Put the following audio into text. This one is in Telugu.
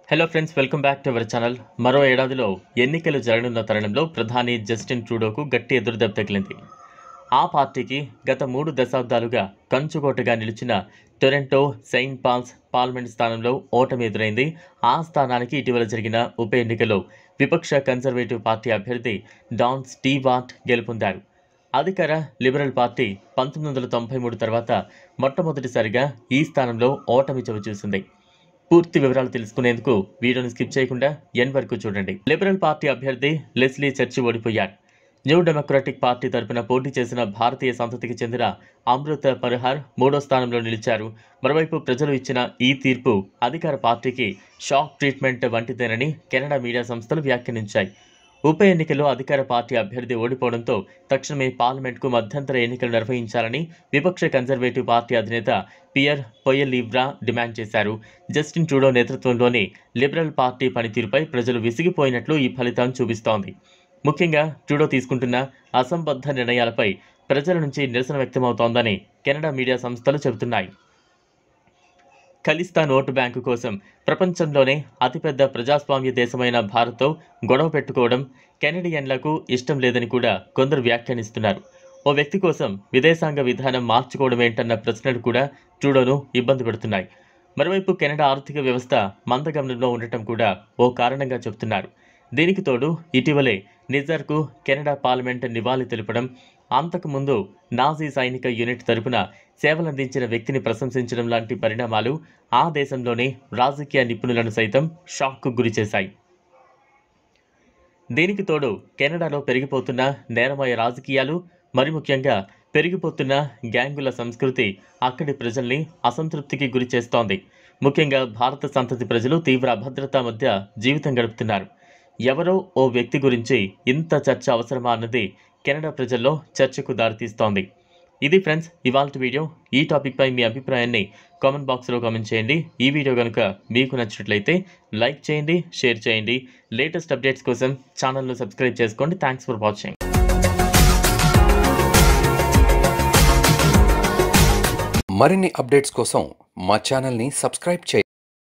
hello friends welcome back to our channel మరో ఏడాదిలో ఎన్నికలు జరగనున్న తరుణంలో ప్రధాని జస్టిన్ ట్రూడోకు గట్టి ఎదురుదెబ్బ తగిలింది ఆ పార్టీకి గత మూడు దశాబ్దాలుగా కంచుకోటగా నిలిచిన టొరంటో సెయింట్ పాల్స్ పార్లమెంట్ స్థానంలో ఓటమి ఎదురైంది ఆ స్థానానికి ఇటీవల జరిగిన ఉప ఎన్నికలో విపక్ష కన్జర్వేటివ్ పార్టీ అభ్యర్థి డాన్ స్టీవార్ట్ గెలుపొందారు అధికార లిబరల్ పార్టీ పంతొమ్మిది వందల తొంభై మూడు తర్వాత మొట్టమొదటిసారిగా ఈ స్థానంలో ఓటమి చవిచూసింది పూర్తి వివరాలు తెలుసుకునేందుకు వీడియోని స్కిప్ చేయకుండా ఎన్ వరకు చూడండి లిబరల్ పార్టీ అభ్యర్థి లెస్లీ చర్చి ఓడిపోయారు న్యూ డెమోక్రటిక్ పార్టీ తరపున పోటీ చేసిన భారతీయ సంతతికి చెందిన అమృత పరిహార్ మూడో స్థానంలో నిలిచారు మరోవైపు ప్రజలు ఇచ్చిన ఈ తీర్పు అధికార పార్టీకి షాక్ ట్రీట్మెంట్ వంటిదేనని కెనడా మీడియా సంస్థలు వ్యాఖ్యానించాయి ఉప ఎన్నికల్లో అధికార పార్టీ అభ్యర్థి ఓడిపోవడంతో తక్షణమే పార్లమెంట్కు మధ్యంతర ఎన్నికలు నిర్వహించాలని విపక్ష కన్జర్వేటివ్ పార్టీ అధినేత పియర్ పొయలీవ్రా డిమాండ్ చేశారు జస్టిన్ ట్రూడో నేతృత్వంలోని లిబరల్ పార్టీ పనితీరుపై ప్రజలు విసిగిపోయినట్లు ఈ ఫలితం చూపిస్తోంది ముఖ్యంగా ట్రూడో తీసుకుంటున్న అసంబద్ధ నిర్ణయాలపై ప్రజల నుంచి నిరసన వ్యక్తమవుతోందని కెనడా మీడియా సంస్థలు చెబుతున్నాయి ఖలిస్తాన్ ఓటు బ్యాంకు కోసం ప్రపంచంలోనే అతిపెద్ద ప్రజాస్వామ్య దేశమైన భారత్తో గొడవ పెట్టుకోవడం కెనడియన్లకు ఇష్టం లేదని కూడా కొందరు వ్యాఖ్యానిస్తున్నారు ఓ వ్యక్తి కోసం విదేశాంగ విధానం మార్చుకోవడం ఏంటన్న ప్రశ్నలు కూడా ట్రూడోను ఇబ్బంది పెడుతున్నాయి మరోవైపు కెనడా ఆర్థిక వ్యవస్థ మందగమనంలో ఉండటం కూడా ఓ కారణంగా చెబుతున్నారు దీనికి తోడు ఇటీవలే నిజర్కు కెనడా పార్లమెంట్ నివాళి తెలపడం అంతకుముందు నాజీ సైనిక యూనిట్ తరపున సేవలందించిన వ్యక్తిని ప్రశంసించడం లాంటి పరిణామాలు ఆ దేశంలోని రాజకీయ నిపుణులను సైతం షాక్కు గురిచేశాయి దీనికి తోడు కెనడాలో పెరిగిపోతున్న నేరమయ రాజకీయాలు మరి ముఖ్యంగా పెరిగిపోతున్న గ్యాంగుల సంస్కృతి అక్కడి ప్రజల్ని అసంతృప్తికి గురి చేస్తోంది ముఖ్యంగా భారత సంతతి ప్రజలు తీవ్ర అభద్రత మధ్య జీవితం గడుపుతున్నారు ఎవరో ఓ వ్యక్తి గురించి ఇంత చర్చ అవసరమా అన్నది కెనడా ప్రజల్లో చర్చకు దారితీస్తోంది ఇది ఫ్రెండ్స్ ఇవాళ వీడియో ఈ టాపిక్పై మీ అభిప్రాయాన్ని కామెంట్ బాక్స్లో కామెంట్ చేయండి ఈ వీడియో కనుక మీకు నచ్చినట్లయితే లైక్ చేయండి షేర్ చేయండి లేటెస్ట్ అప్డేట్స్ కోసం ఛానల్ను సబ్స్క్రైబ్ చేసుకోండి థ్యాంక్స్ ఫర్ వాచింగ్ మరిన్ని అప్డేట్స్ కోసం మా ఛానల్ని సబ్స్క్రైబ్ చేయండి